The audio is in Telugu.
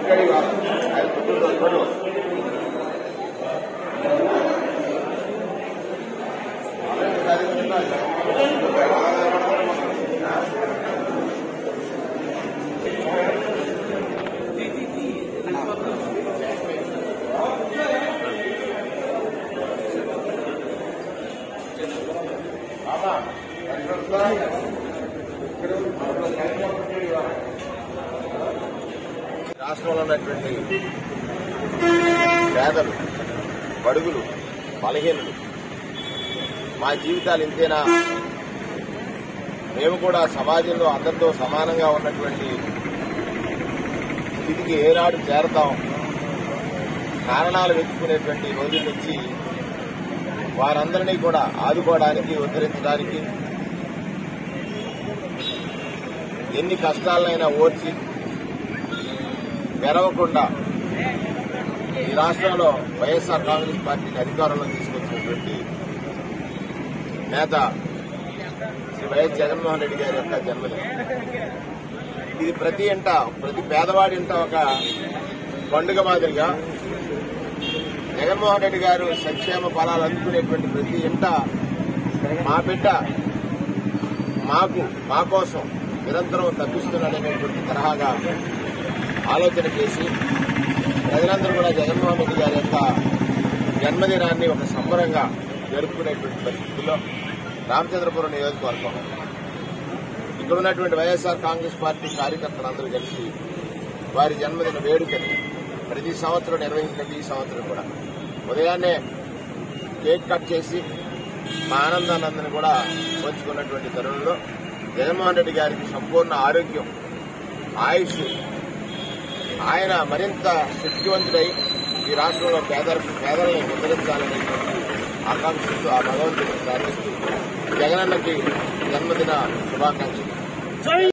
రాష్ట్రంలో ఉన్నటువంటి పేదలు బడుగులు బలహీనులు మా జీవితాలు ఇంతేనా మేము కూడా సమాజంలో అందరితో సమానంగా ఉన్నటువంటి స్థితికి ఏనాడు చేరతాం కారణాలు వెతుక్కునేటువంటి రోజుల నుంచి వారందరినీ కూడా ఆదుకోవడానికి ఉద్ధరించడానికి ఎన్ని కష్టాలనైనా ఓర్చి తెరవకుండా ఈ రాష్ట్రంలో వైఎస్ఆర్ కాంగ్రెస్ పార్టీని అధికారంలో తీసుకొచ్చినటువంటి నేత శ్రీ వైఎస్ జగన్మోహన్ రెడ్డి గారి యొక్క జన్మదినం ఇది ప్రతి ఇంట ప్రతి పేదవాడి ఇంట ఒక పండుగ మాదిరిగా జగన్మోహన్ రెడ్డి గారు సంక్షేమ ఫలాలు అందుకునేటువంటి ప్రతి ఇంట మా బిడ్డ మాకు మా కోసం నిరంతరం తప్పిస్తున్నాడనేటువంటి తరహాగా ఆలోచన చేసి ప్రజలందరూ కూడా జగన్మోహన్ రెడ్డి గారి యొక్క జన్మదినాన్ని ఒక సంబరంగా జరుపుకునేటువంటి పరిస్థితుల్లో రామచంద్రపురం నియోజకవర్గం ఇక్కడ ఉన్నటువంటి వైఎస్ఆర్ కాంగ్రెస్ పార్టీ కార్యకర్తలందరూ కలిసి వారి జన్మదిన వేడుకని ప్రతి సంవత్సరం నిర్వహించినట్టు ఈ సంవత్సరం కూడా ఉదయాన్నే కేక్ కట్ చేసి మా ఆనందానందని కూడా పంచుకున్నటువంటి తరుణంలో జగన్మోహన్ రెడ్డి గారికి సంపూర్ణ ఆరోగ్యం ఆయుష్ ఆయన మరింత శక్తివంతుడై ఈ రాష్ట్రంలో పేదల పేదలను ఉద్ధరించాలనేటువంటి ఆకాంక్షతో ఆ భగవంతుడిని ప్రార్థిస్తూ జగనన్నకి జన్మదిన శుభాకాంక్షలు